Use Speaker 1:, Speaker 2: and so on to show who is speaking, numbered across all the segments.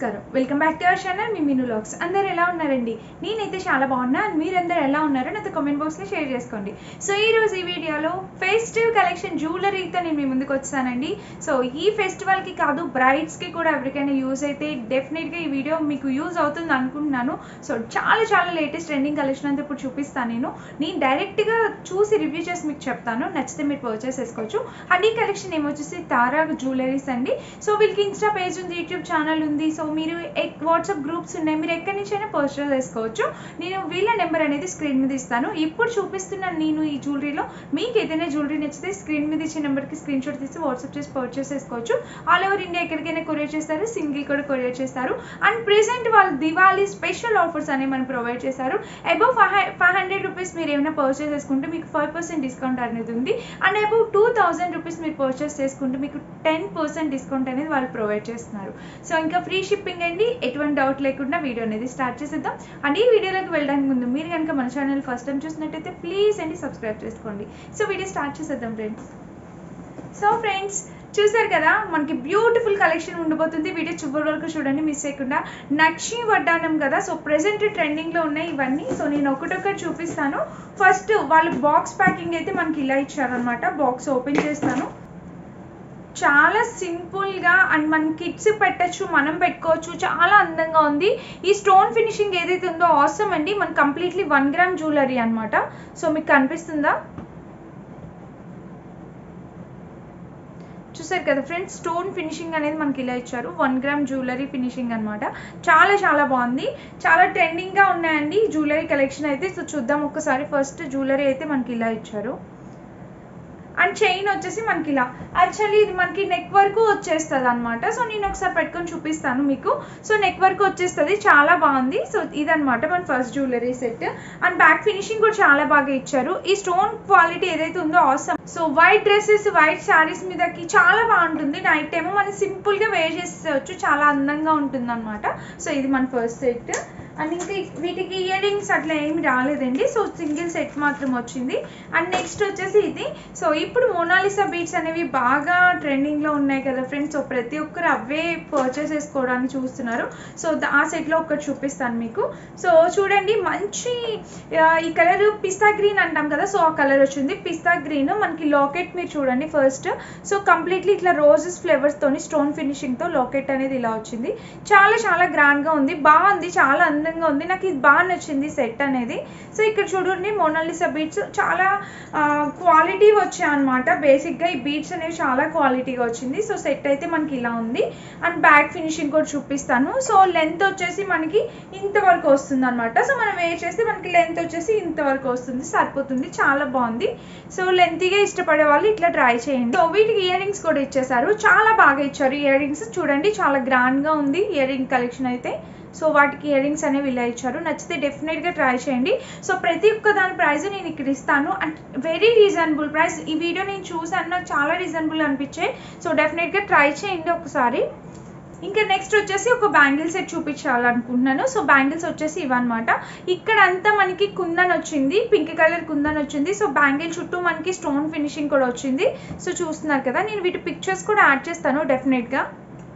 Speaker 1: నమస్కారం welcome back to our channel మీ మిను లాక్స్ అందరు ఎలా ఉన్నారండి నేనైతే చాలా బాగున్నా and మీరందరూ ఎలా ఉన్నారో నాతో కామెంట్ బాక్స్లో షేర్ చేసుకోండి సో ఈ రోజు ఈ వీడియోలో ఫెస్టివ్ కలెక్షన్ జ్యువెలరీతో నేను మీ ముందుకు వచ్చానండి సో ఈ ఫెస్టివల్కి కాదు బ్రైడ్స్కి కూడా ఎవరికైనా యూజ్ అయితే డెఫినెట్గా ఈ వీడియో మీకు యూజ్ అవుతుంది అనుకుంటున్నాను సో చాలా చాలా లేటెస్ట్ ట్రెండింగ్ కలెక్షన్ అంతా ఇప్పుడు చూపిస్తాను నేను నేను డైరెక్ట్గా చూసి రివ్యూ చేసి మీకు చెప్తాను నచ్చితే మీరు పర్చేస్ చేసుకోవచ్చు అండ్ ఈ కలెక్షన్ ఏమొచ్చేసి తారా జ్యువెలరీస్ అండి సో వీళ్ళకి ఇన్స్టా పేజ్ ఉంది యూట్యూబ్ ఛానల్ ఉంది సో మీరు వాట్సాప్ గ్రూప్స్ ఉన్నాయి మీరు ఎక్కడి నుంచైనా పర్చేస్ చేసుకోవచ్చు నేను వీళ్ళ నెంబర్ అనేది స్క్రీన్ మీద ఇస్తాను ఇప్పుడు చూపిస్తున్న నేను ఈ జ్యువెలరీలో మీకు ఏదైనా జ్యువెలరీ నచ్చితే స్క్రీన్ మీద ఇచ్చే నెంబర్కి స్క్రీన్ షాట్ తీసి వాట్సాప్ చేసి పర్చేస్ చేసుకోవచ్చు ఆల్ ఓవర్ ఇండియా ఎక్కడికైనా కొరియర్ చేస్తారు సింగిల్ కూడా కొరియర్ చేస్తారు అండ్ ప్రెసెంట్ వాళ్ళు దివాళీ స్పెషల్ ఆఫర్స్ అనేవి మనకు ప్రొవైడ్ చేశారు above five five hundred rupees మీరు ఏమైనా పర్చేస్ చేసుకుంటే మీకు ఫైవ్ పర్సెంట్ డిస్కౌంట్ అనేది ఉంది and above two thousand rupees మీరు పర్చేస్ చేసుకుంటే మీకు టెన్ పర్సెంట్ డిస్కౌంట్ అనేది వాళ్ళు ప్రొవైడ్ చేస్తున్నారు సో ఇంకా ఫ్రీ షిప్పింగ్ అండి ఎటువంటి డౌట్ లేకుండా వీడియో అనేది స్టార్ట్ చేసేద్దాం అండ్ ఈ వీడియోలోకి వెళ్ళడానికి ముందు మీరు కనుక మన ఛానల్ ఫస్ట్ టైం చూసినట్టయితే ప్లీజ్ అండి సబ్స్క్రైబ్ చేసుకోండి సో వీడియో స్టార్ట్ చేసేద్దాం ఫ్రెండ్స్ సో ఫ్రెండ్స్ చూసారు కదా మనకి బ్యూటిఫుల్ కలెక్షన్ ఉండబోతుంది వీడియో చివరి వరకు చూడండి మిస్ చేయకుండా నక్షి వడ్డానం కదా సో ప్రెసెంట్ ట్రెండింగ్లో ఉన్నాయి ఇవన్నీ సో నేను ఒకటొకటి చూపిస్తాను ఫస్ట్ వాళ్ళు బాక్స్ ప్యాకింగ్ అయితే మనకి ఇలా ఇచ్చారనమాట బాక్స్ ఓపెన్ చేస్తాను చాలా సింపుల్గా అండ్ మన కిడ్స్ పెట్టచ్చు మనం పెట్టుకోవచ్చు చాలా అందంగా ఉంది ఈ స్టోన్ ఫినిషింగ్ ఏదైతే ఉందో అవసరం అండి మన కంప్లీట్లీ వన్ గ్రామ్ జ్యువెలరీ అనమాట సో మీకు కనిపిస్తుందా చూసారు కదా ఫ్రెండ్స్ స్టోన్ ఫినిషింగ్ అనేది మనకి ఇలా ఇచ్చారు వన్ గ్రామ్ జ్యువెలరీ ఫినిషింగ్ అనమాట చాలా చాలా బాగుంది చాలా ట్రెండింగ్గా ఉన్నాయండి జ్యువెలరీ కలెక్షన్ అయితే సో చూద్దాం ఒకసారి ఫస్ట్ జ్యువెలరీ అయితే మనకి ఇలా ఇచ్చారు అండ్ చైన్ వచ్చేసి మనకి ఇలా యాక్చువల్లీ ఇది మనకి నెక్ వరకు వచ్చేస్తుంది అనమాట సో నేను ఒకసారి పెట్టుకొని చూపిస్తాను మీకు సో నెక్ వరకు వచ్చేస్తుంది చాలా బాగుంది సో ఇదనమాట మన first jewellery set and back finishing కూడా చాలా బాగా ఇచ్చారు ఈ స్టోన్ క్వాలిటీ ఏదైతే ఉందో అవసరం so white dresses white saris మీదకి చాలా బాగుంటుంది నైట్ టైము మనం సింపుల్గా వేర్ చేసేవచ్చు చాలా అందంగా ఉంటుంది అనమాట సో ఇది మన ఫస్ట్ సెట్ అండ్ ఇంకా వీటికి ఇయర్ రింగ్స్ అట్లా ఏమి రాలేదండి సో సింగిల్ సెట్ మాత్రం వచ్చింది అండ్ నెక్స్ట్ వచ్చేసి ఇది సో ఇప్పుడు మోనాలిసా బీట్స్ అనేవి బాగా ట్రెండింగ్లో ఉన్నాయి కదా ఫ్రెండ్స్ సో ప్రతి ఒక్కరు అవే పర్చేస్ చేసుకోవడానికి చూస్తున్నారు సో ఆ సెట్లో ఒకటి చూపిస్తాను మీకు సో చూడండి మంచి ఈ కలర్ పిస్తా గ్రీన్ అంటాం కదా సో ఆ కలర్ వచ్చింది పిస్తా గ్రీన్ మనకి లాకెట్ మీరు చూడండి ఫస్ట్ సో కంప్లీట్లీ ఇట్లా రోజెస్ ఫ్లేవర్స్తోని స్టోన్ ఫినిషింగ్తో లాకెట్ అనేది ఇలా వచ్చింది చాలా చాలా గ్రాండ్గా ఉంది బాగుంది చాలా అందంగా ఉంది నాకు ఇది బాగా నచ్చింది సెట్ అనేది సో ఇక్కడ చూడండి మోనాలిసా బీట్స్ చాలా క్వాలిటీ వచ్చాయి అనమాట బేసిక్గా ఈ బీట్స్ అనేవి చాలా క్వాలిటీగా వచ్చింది సో సెట్ అయితే మనకి ఇలా ఉంది అండ్ బ్యాక్ ఫినిషింగ్ కూడా చూపిస్తాను సో లెంత్ వచ్చేసి మనకి ఇంతవరకు వస్తుంది అనమాట సో మనం వేర్ చేస్తే మనకి లెంత్ వచ్చేసి ఇంతవరకు వస్తుంది సరిపోతుంది చాలా బాగుంది సో లెంతీగా ఇష్టపడే వాళ్ళు ఇట్లా ట్రై చేయండి సో వీటికి ఇయర్ రింగ్స్ కూడా ఇచ్చేసారు చాలా బాగా ఇచ్చారు ఇయర్ రింగ్స్ చూడండి చాలా గ్రాండ్గా ఉంది ఇయర్ రింగ్ కలెక్షన్ అయితే సో వాటికి ఇయర్ రింగ్స్ అనేవి ఇలా ఇచ్చారు నచ్చితే డెఫినెట్గా ట్రై చేయండి సో ప్రతి ఒక్క దాని ప్రైస్ నేను ఇక్కడ ఇస్తాను అండ్ వెరీ రీజనబుల్ ప్రైస్ ఈ వీడియో నేను చూసాను నాకు చాలా రీజనబుల్ అనిపించాయి సో డెఫినెట్గా ట్రై చేయండి ఒకసారి ఇంకా నెక్స్ట్ వచ్చేసి ఒక బ్యాంగిల్ సెట్ చూపించాలనుకుంటున్నాను సో బ్యాంగిల్స్ వచ్చేసి ఇవన్నమాట ఇక్కడ అంతా మనకి కుందన్ వచ్చింది పింక్ కలర్ కుందన్ వచ్చింది సో బ్యాంగిల్ చుట్టూ మనకి స్టోన్ ఫినిషింగ్ కూడా వచ్చింది సో చూస్తున్నారు కదా నేను వీటి పిక్చర్స్ కూడా యాడ్ చేస్తాను డెఫినెట్గా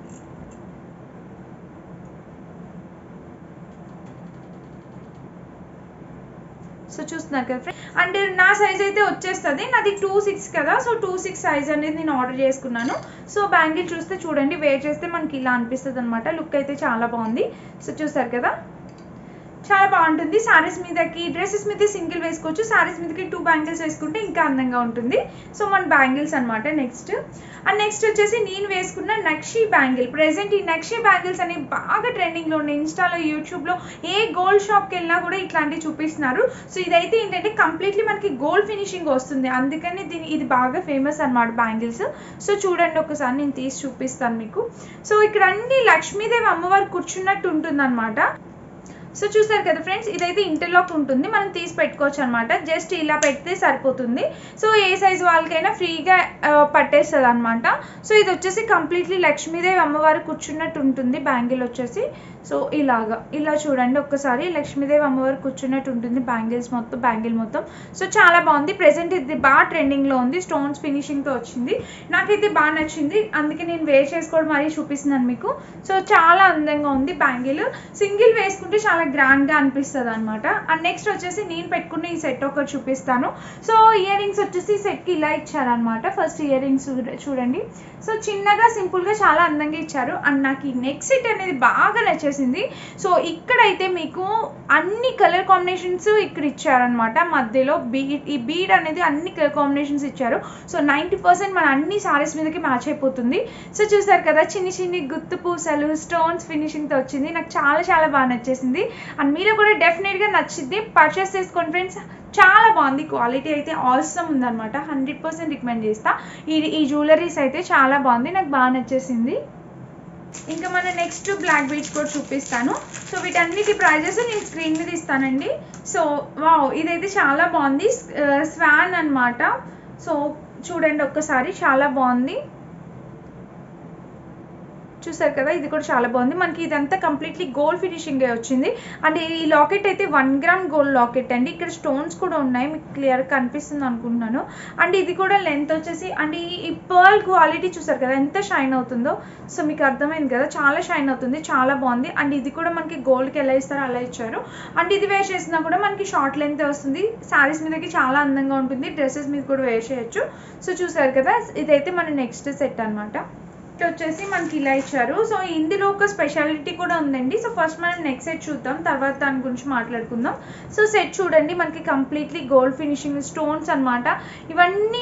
Speaker 1: సో చూస్తున్నారు కదా ఫ్రెండ్ అండ్ నా సైజ్ అయితే వచ్చేస్తుంది నాది టూ సిక్స్ కదా సో టూ సిక్స్ సైజ్ అనేది నేను ఆర్డర్ చేసుకున్నాను సో బ్యాంగిల్ చూస్తే చూడండి వేర్ చేస్తే మనకి ఇలా అనిపిస్తుంది అనమాట లుక్ అయితే చాలా బాగుంది సో చూసారు కదా చాలా బాగుంటుంది శారీస్ మీదకి డ్రెస్సెస్ మీద సింగిల్ వేసుకోవచ్చు శారీస్ మీదకి టూ బ్యాంగిల్స్ వేసుకుంటే ఇంకా అందంగా ఉంటుంది సో మన బ్యాంగిల్స్ అనమాట నెక్స్ట్ అండ్ నెక్స్ట్ వచ్చేసి నేను వేసుకున్న నక్షి బ్యాంగిల్ ప్రెసెంట్ ఈ నక్షి బ్యాంగిల్స్ అనేవి బాగా ట్రెండింగ్లో ఉన్నాయి ఇన్స్టాలో యూట్యూబ్లో ఏ గోల్డ్ షాప్కి వెళ్ళినా కూడా ఇట్లాంటివి చూపిస్తున్నారు సో ఇదైతే ఏంటంటే కంప్లీట్లీ మనకి గోల్డ్ ఫినిషింగ్ వస్తుంది అందుకని దీని ఇది బాగా ఫేమస్ అనమాట బ్యాంగిల్స్ సో చూడండి ఒకసారి నేను తీసి చూపిస్తాను మీకు సో ఇక్కడ అన్ని లక్ష్మీదేవి అమ్మవారు కూర్చున్నట్టు ఉంటుంది అనమాట సో చూసారు కదా ఫ్రెండ్స్ ఇదైతే ఇంటర్లాక్ ఉంటుంది మనం తీసి పెట్టుకోవచ్చు అనమాట జస్ట్ ఇలా పెడితే సరిపోతుంది సో ఏ సైజ్ వాళ్ళకైనా ఫ్రీగా పట్టేస్తుంది అనమాట సో ఇది వచ్చేసి కంప్లీట్లీ లక్ష్మీదేవి అమ్మవారు కూర్చున్నట్టు ఉంటుంది బ్యాంగిల్ వచ్చేసి సో ఇలాగా ఇలా చూడండి ఒక్కసారి లక్ష్మీదేవి అమ్మవారు కూర్చున్నట్టు ఉంటుంది బ్యాంగిల్స్ మొత్తం బ్యాంగిల్ మొత్తం సో చాలా బాగుంది ప్రెసెంట్ ఇది బాగా ట్రెండింగ్లో ఉంది స్టోన్స్ ఫినిషింగ్తో వచ్చింది నాకైతే బాగా నచ్చింది అందుకే నేను వేర్ చేసుకోవడం మరీ చూపిస్తున్నాను మీకు సో చాలా అందంగా ఉంది బ్యాంగిల్ సింగిల్ వేసుకుంటే చాలా గ్రాండ్గా అనిపిస్తుంది అనమాట అండ్ నెక్స్ట్ వచ్చేసి నేను పెట్టుకున్న ఈ సెట్ ఒకటి చూపిస్తాను సో ఇయర్ రింగ్స్ వచ్చేసి సెట్కి ఇలా ఇచ్చారనమాట ఫస్ట్ ఇయర్ రింగ్స్ చూడండి సో చిన్నగా సింపుల్గా చాలా అందంగా ఇచ్చారు అండ్ నాకు ఈ నెక్ సెట్ అనేది బాగా నచ్చేసింది సో ఇక్కడైతే మీకు అన్ని కలర్ కాంబినేషన్స్ ఇక్కడ ఇచ్చారనమాట మధ్యలో బీడ్ ఈ బీడ్ అనేది అన్ని కలర్ కాంబినేషన్స్ ఇచ్చారు సో నైంటీ పర్సెంట్ మన అన్ని సారీస్ మీదకి మ్యాచ్ అయిపోతుంది సో చూసారు కదా చిన్ని చిన్ని గుత్తు పూసలు స్టోన్స్ ఫినిషింగ్తో వచ్చింది నాకు చాలా చాలా బాగా నచ్చేసింది అండ్ మీరు కూడా డెఫినెట్గా నచ్చింది పర్చేస్ చేసుకోండి ఫ్రెండ్స్ చాలా బాగుంది క్వాలిటీ అయితే ఆల్సమ్ ఉందన్నమాట హండ్రెడ్ పర్సెంట్ రికమెండ్ చేస్తా ఈ ఈ జ్యువెలరీస్ అయితే చాలా బాగుంది నాకు బాగా నచ్చేసింది ఇంకా మన నెక్స్ట్ బ్లాక్ బీచ్ కూడా చూపిస్తాను సో వీటన్నిటి ప్రైజెస్ నేను స్క్రీన్ మీద ఇస్తానండి సో వావ్ ఇదైతే చాలా బాగుంది స్వాన్ అన్నమాట సో చూడండి ఒక్కసారి చాలా బాగుంది చూసారు కదా ఇది కూడా చాలా బాగుంది మనకి ఇదంతా కంప్లీట్లీ గోల్డ్ ఫినిషింగ్ వచ్చింది అండ్ ఈ లాకెట్ అయితే వన్ గ్రామ్ గోల్డ్ లాకెట్ అండి ఇక్కడ స్టోన్స్ కూడా ఉన్నాయి మీకు క్లియర్ కనిపిస్తుంది అనుకుంటున్నాను అండ్ ఇది కూడా లెంత్ వచ్చేసి అండ్ ఈ పర్ల్ క్వాలిటీ చూసారు కదా ఎంత షైన్ అవుతుందో సో మీకు అర్థమైంది కదా చాలా షైన్ అవుతుంది చాలా బాగుంది అండ్ ఇది కూడా మనకి గోల్డ్కి ఎలా ఇస్తారో అలా ఇచ్చారు అండ్ ఇది వేర్ చేసినా కూడా మనకి షార్ట్ లెంత్ వస్తుంది శారీస్ మీదకి చాలా అందంగా ఉంటుంది డ్రెస్సెస్ మీద కూడా వేర్ చేయొచ్చు సో చూసారు కదా ఇదైతే మన నెక్స్ట్ సెట్ అనమాట వచ్చేసి మనకి ఇలా ఇచ్చారు సో ఇందులో ఒక స్పెషాలిటీ కూడా ఉందండి సో ఫస్ట్ మనం నెక్స్ట్ సెట్ చూద్దాం తర్వాత దాని గురించి మాట్లాడుకుందాం సో సెట్ చూడండి మనకి కంప్లీట్లీ గోల్డ్ ఫినిషింగ్ స్టోన్స్ అనమాట ఇవన్నీ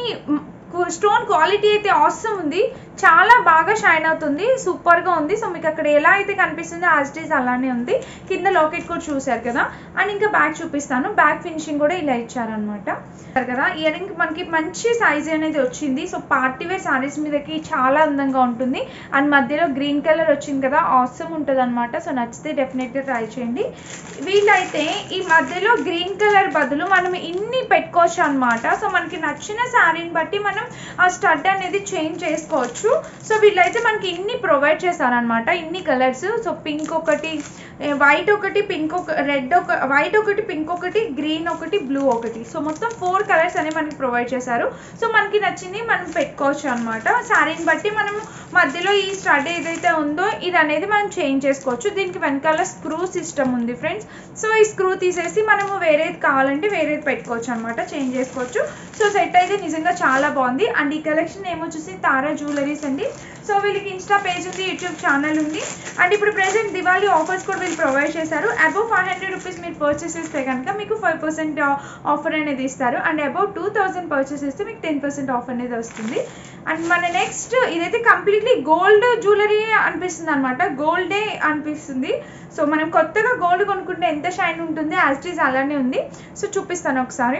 Speaker 1: స్టోన్ క్వాలిటీ అయితే ఆసమ్ ఉంది చాలా బాగా షైన్ అవుతుంది సూపర్గా ఉంది సో మీకు అక్కడ ఎలా అయితే కనిపిస్తుందో యాజ్ ఇట్ ఈస్ అలానే ఉంది కింద లాకెట్ కూడా చూసారు కదా అండ్ ఇంకా బ్యాక్ చూపిస్తాను బ్యాక్ ఫినిషింగ్ కూడా ఇలా ఇచ్చారనమాట కదా ఇయర్ రింగ్ మనకి మంచి సైజ్ అనేది వచ్చింది సో పార్టీ వేర్ సారీస్ మీదకి చాలా అందంగా ఉంటుంది అండ్ మధ్యలో గ్రీన్ కలర్ వచ్చింది కదా ఆసమ్ ఉంటుంది అనమాట సో నచ్చితే డెఫినెట్గా ట్రై చేయండి వీళ్ళైతే ఈ మధ్యలో గ్రీన్ కలర్ బదులు మనం ఇన్ని పెట్టుకోవచ్చు అనమాట సో మనకి నచ్చిన శారీని బట్టి మనం ఆ స్టడ్ అనేది చేంజ్ చేసుకోవచ్చు సో వీళ్ళైతే మనకి ఇన్ని ప్రొవైడ్ చేశారనమాట ఇన్ని కలర్స్ సో పింక్ ఒకటి వైట్ ఒకటి పింక్ ఒక రెడ్ ఒక వైట్ ఒకటి పింక్ ఒకటి గ్రీన్ ఒకటి బ్లూ ఒకటి సో మొత్తం ఫోర్ కలర్స్ అనేవి మనకి ప్రొవైడ్ చేశారు సో మనకి నచ్చింది మనం పెట్టుకోవచ్చు అనమాట శారీని బట్టి మనం మధ్యలో ఈ స్టడ్ ఏదైతే ఉందో ఇది అనేది మనం చేంజ్ చేసుకోవచ్చు దీనికి వెనకాల స్క్రూ సిస్టమ్ ఉంది ఫ్రెండ్స్ సో ఈ స్క్రూ తీసేసి మనము వేరేది కావాలంటే వేరేది పెట్టుకోవచ్చు అనమాట చేంజ్ చేసుకోవచ్చు సో సెట్ అయితే నిజంగా చాలా బాగుంది అండ్ ఈ కలెక్షన్ ఏమొచ్చేసి తారా జ్యువెలరీస్ అండి సో వీళ్ళకి ఇన్స్టా పేజ్ ఉంది యూట్యూబ్ ఛానల్ ఉంది అండ్ ఇప్పుడు ప్రెసెంట్ దివాళీ ఆఫర్స్ కూడా వీళ్ళు ప్రొవైడ్ చేశారు అబౌవ్ ఫైవ్ హండ్రెడ్ రూపీస్ మీరు పర్చేస్ చేస్తే కనుక మీకు ఫైవ్ పర్సెంట్ ఆఫర్ అనేది ఇస్తారు and above two thousand purchase చేస్తే మీకు టెన్ పర్సెంట్ ఆఫర్ అనేది వస్తుంది అండ్ మన నెక్స్ట్ ఇదైతే కంప్లీట్లీ గోల్డ్ జ్యువెలరీ అనిపిస్తుంది అనమాట గోల్డే అనిపిస్తుంది సో మనం కొత్తగా గోల్డ్ కొనుక్కుంటే ఎంత షైన్ ఉంటుంది యాజ్ ఇట్ ఈస్ అలానే ఉంది సో చూపిస్తాను ఒకసారి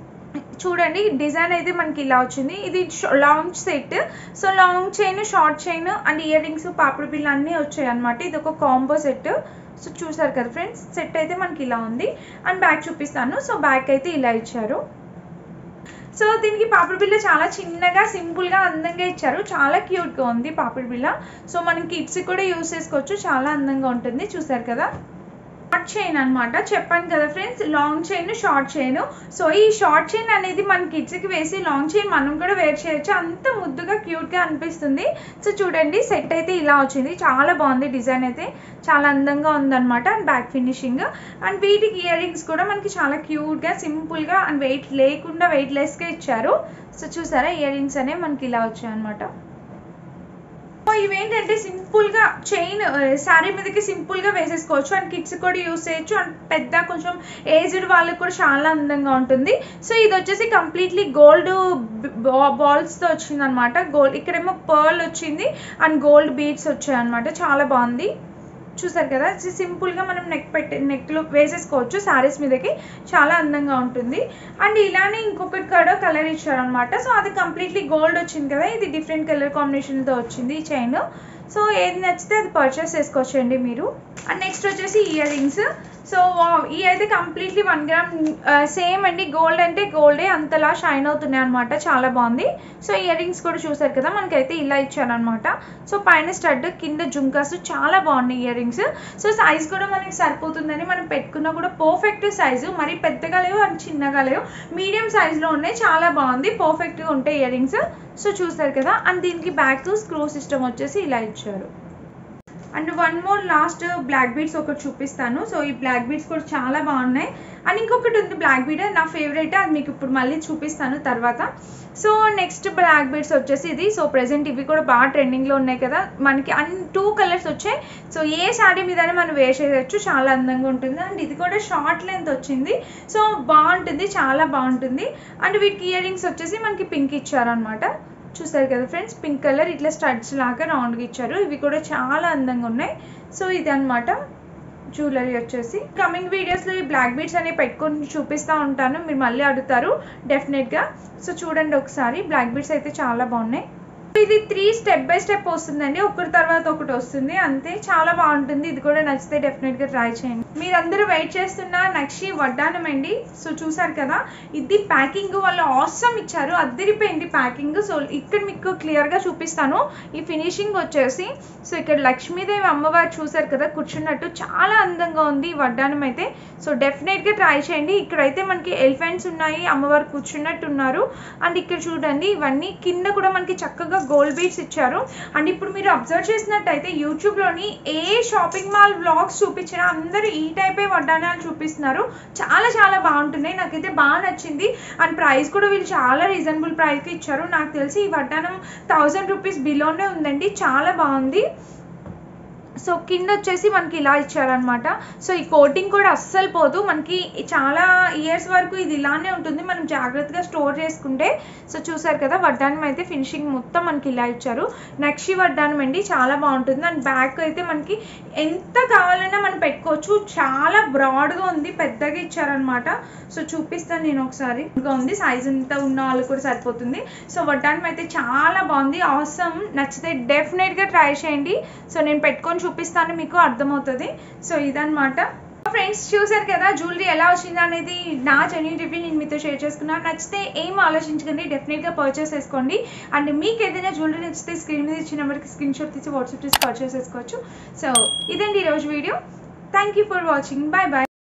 Speaker 1: చూడండి డిజైన్ అయితే మనకి ఇలా వచ్చింది ఇది long set so long chain short chain and earrings పాపిడి బిల్ అన్నీ వచ్చాయి అనమాట ఇది ఒక కాంబో సెట్ సో చూసారు కదా ఫ్రెండ్స్ సెట్ అయితే మనకి ఇలా ఉంది అండ్ బ్యాక్ చూపిస్తాను సో బ్యాక్ అయితే ఇలా ఇచ్చారు సో దీనికి పాపిడి బిల్ల చాలా చిన్నగా సింపుల్గా అందంగా ఇచ్చారు చాలా క్యూట్గా ఉంది పాపిడి బిల్ల సో మనం కిడ్స్ కూడా యూస్ చేసుకోవచ్చు చాలా అందంగా ఉంటుంది చూసారు కదా షార్ట్ చైన్ అనమాట చెప్పాను కదా friends long chain short chain so ఈ షార్ట్ చైన్ అనేది మన కిడ్స్కి వేసి లాంగ్ చైన్ మనం కూడా వేర్ చేయొచ్చు అంత ముద్దుగా క్యూట్గా అనిపిస్తుంది సో చూడండి సెట్ అయితే ఇలా వచ్చింది చాలా బాగుంది డిజైన్ అయితే చాలా అందంగా ఉందన్నమాట అండ్ బ్యాక్ ఫినిషింగ్ అండ్ వీటికి ఇయర్ రింగ్స్ కూడా మనకి చాలా క్యూట్గా సింపుల్గా అండ్ వెయిట్ లేకుండా వెయిట్ లెస్గా ఇచ్చారు సో చూసారా ఇయర్ రింగ్స్ అనేవి మనకి ఇలా వచ్చాయి అనమాట ఇవేంటంటే సింపుల్ గా చైన్ శారీ మీదకి సింపుల్ గా వేసేసుకోవచ్చు అండ్ కిడ్స్ కూడా యూస్ చేయొచ్చు అండ్ పెద్ద కొంచెం ఏజ్డ్ వాళ్ళకి కూడా చాలా అందంగా ఉంటుంది సో ఇది వచ్చేసి కంప్లీట్లీ గోల్డ్ బాల్స్ తో వచ్చింది అనమాట గోల్డ్ ఇక్కడేమో పర్ల్ వచ్చింది అండ్ గోల్డ్ బీడ్స్ వచ్చాయి అనమాట చాలా బాగుంది చూసారు కదా సింపుల్గా మనం నెక్ పెట్టి నెక్లో వేసేసుకోవచ్చు శారీస్ మీదకి చాలా అందంగా ఉంటుంది అండ్ ఇలానే ఇంకొకటి కూడా కలర్ ఇచ్చారనమాట సో అది కంప్లీట్లీ గోల్డ్ వచ్చింది కదా ఇది డిఫరెంట్ కలర్ కాంబినేషన్తో వచ్చింది ఈ చైన్ సో ఏది నచ్చితే అది పర్చేస్ చేసుకోవచ్చండి మీరు అండ్ నెక్స్ట్ వచ్చేసి ఇయర్ రింగ్స్ సో ఈ అయితే కంప్లీట్లీ వన్ గ్రామ్ సేమ్ అండి గోల్డ్ అంటే గోల్డే అంతలా షైన్ అవుతున్నాయి అనమాట చాలా బాగుంది సో ఇయర్ రింగ్స్ కూడా చూసారు కదా మనకైతే ఇలా ఇచ్చారనమాట సో పైన స్టడ్ కింద జుంకాస్ చాలా బాగున్నాయి ఇయర్ రింగ్స్ సో సైజ్ కూడా మనకి సరిపోతుందని మనం పెట్టుకున్నా కూడా పర్ఫెక్ట్ సైజు మరి పెద్దగా లేవు అని చిన్నగా లేవు మీడియం సైజులో ఉన్నాయి చాలా బాగుంది పర్ఫెక్ట్గా ఉంటాయి ఇయర్ రింగ్స్ సో చూసారు కదా అండ్ దీనికి బ్యాక్ స్క్రూ సిస్టమ్ వచ్చేసి ఇలా ఇచ్చారు and one more last black beads ఒకటి చూపిస్తాను సో ఈ బ్లాక్ బీడ్స్ కూడా చాలా బాగున్నాయి అండ్ ఇంకొకటి ఉంది బ్లాక్ బీడ్ నా ఫేవరెట్ అది మీకు ఇప్పుడు మళ్ళీ చూపిస్తాను తర్వాత సో నెక్స్ట్ బ్లాక్ బీడ్స్ వచ్చేసి ఇది సో ప్రెసెంట్ ఇవి కూడా బాగా ట్రెండింగ్లో ఉన్నాయి కదా మనకి అన్ని టూ కలర్స్ వచ్చాయి సో ఏ శారీ మీదనే మనం వేసేయచ్చు చాలా అందంగా ఉంటుంది అండ్ ఇది కూడా షార్ట్ లెంత్ వచ్చింది సో బాగుంటుంది చాలా బాగుంటుంది అండ్ వీటికి ఇయర్ రింగ్స్ వచ్చేసి మనకి పింక్ ఇచ్చారనమాట చూసారు కదా ఫ్రెండ్స్ పింక్ కలర్ ఇట్లా స్టడ్స్ లాగా రౌండ్గా ఇచ్చారు ఇవి కూడా చాలా అందంగా ఉన్నాయి సో ఇది అనమాట జ్యువెలరీ వచ్చేసి కమింగ్ వీడియోస్లో ఈ బ్లాక్ బీడ్స్ అనేవి పెట్టుకొని చూపిస్తూ ఉంటాను మీరు మళ్ళీ అడుగుతారు డెఫినెట్గా సో చూడండి ఒకసారి బ్లాక్ బీడ్స్ అయితే చాలా బాగున్నాయి ఇది త్రీ స్టెప్ బై స్టెప్ వస్తుందండి ఒకటి తర్వాత ఒకటి వస్తుంది అంతే చాలా బాగుంటుంది ఇది కూడా నచ్చితే డెఫినెట్గా ట్రై చేయండి మీరందరూ వెయిట్ చేస్తున్న నక్షి వడ్డానం అండి సో చూసారు కదా ఇది ప్యాకింగ్ వాళ్ళు ఆసమ్ ఇచ్చారు అద్దరిపోయింది ప్యాకింగ్ సో ఇక్కడ మీకు క్లియర్గా చూపిస్తాను ఈ ఫినిషింగ్ వచ్చేసి సో ఇక్కడ లక్ష్మీదేవి అమ్మవారు చూసారు కదా కూర్చున్నట్టు చాలా అందంగా ఉంది ఈ వడ్డానం అయితే సో డెఫినెట్గా ట్రై చేయండి ఇక్కడైతే మనకి ఎలిఫెంట్స్ ఉన్నాయి అమ్మవారు కూర్చున్నట్టు ఉన్నారు అండ్ ఇక్కడ చూడండి ఇవన్నీ కింద కూడా మనకి చక్కగా గోల్డ్ బీడ్స్ ఇచ్చారు అండ్ ఇప్పుడు మీరు అబ్జర్వ్ చేసినట్టయితే యూట్యూబ్లోని ఏ షాపింగ్ మాల్ వ్లాగ్స్ చూపించినా అందరూ ఈ టైపే వడ్డానాలు చూపిస్తున్నారు చాలా చాలా బాగుంటున్నాయి నాకైతే బాగా నచ్చింది అండ్ ప్రైస్ కూడా వీళ్ళు చాలా రీజనబుల్ ప్రైస్కి ఇచ్చారు నాకు తెలిసి ఈ వడ్డానం థౌజండ్ రూపీస్ బిలోనే ఉందండి చాలా బాగుంది సో కింద వచ్చేసి మనకి ఇలా ఇచ్చారనమాట సో ఈ కోటింగ్ కూడా అస్సలు పోదు మనకి చాలా ఇయర్స్ వరకు ఇది ఇలానే ఉంటుంది మనం జాగ్రత్తగా స్టోర్ చేసుకుంటే సో చూసారు కదా వడ్డానం అయితే ఫినిషింగ్ మొత్తం మనకి ఇలా ఇచ్చారు నక్షి వడ్డానం అండి చాలా బాగుంటుంది అండ్ బ్యాక్ అయితే మనకి ఎంత కావాలన్నా మనం పెట్టుకోవచ్చు చాలా బ్రాడ్గా ఉంది పెద్దగా ఇచ్చారనమాట సో చూపిస్తాను నేను ఒకసారి ఇంకా ఉంది సైజ్ ఎంత ఉన్న వాళ్ళు కూడా సరిపోతుంది సో వడ్డానం అయితే చాలా బాగుంది అవసరం నచ్చితే డెఫినెట్గా ట్రై చేయండి సో నేను పెట్టుకొని చూపిస్తాను మీకు అర్థమవుతుంది సో ఇదనమాట ఫ్రెండ్స్ చూసారు కదా జ్యువెలరీ ఎలా వచ్చింది అనేది నా జెన్యూ రివ్యూ నేను మీతో షేర్ చేసుకున్నాను నచ్చితే ఏం ఆలోచించకండి డెఫినెట్గా పర్చేస్ చేసుకోండి అండ్ మీకు ఏదైనా జ్యువెలరీ నచ్చితే స్క్రీన్ మీద ఇచ్చిన నెంబర్కి స్క్రీన్ షాట్ తీసి వాట్సాప్ చేసి పర్చేస్ చేసుకోవచ్చు సో ఇదండి ఈరోజు video thank you for watching bye bye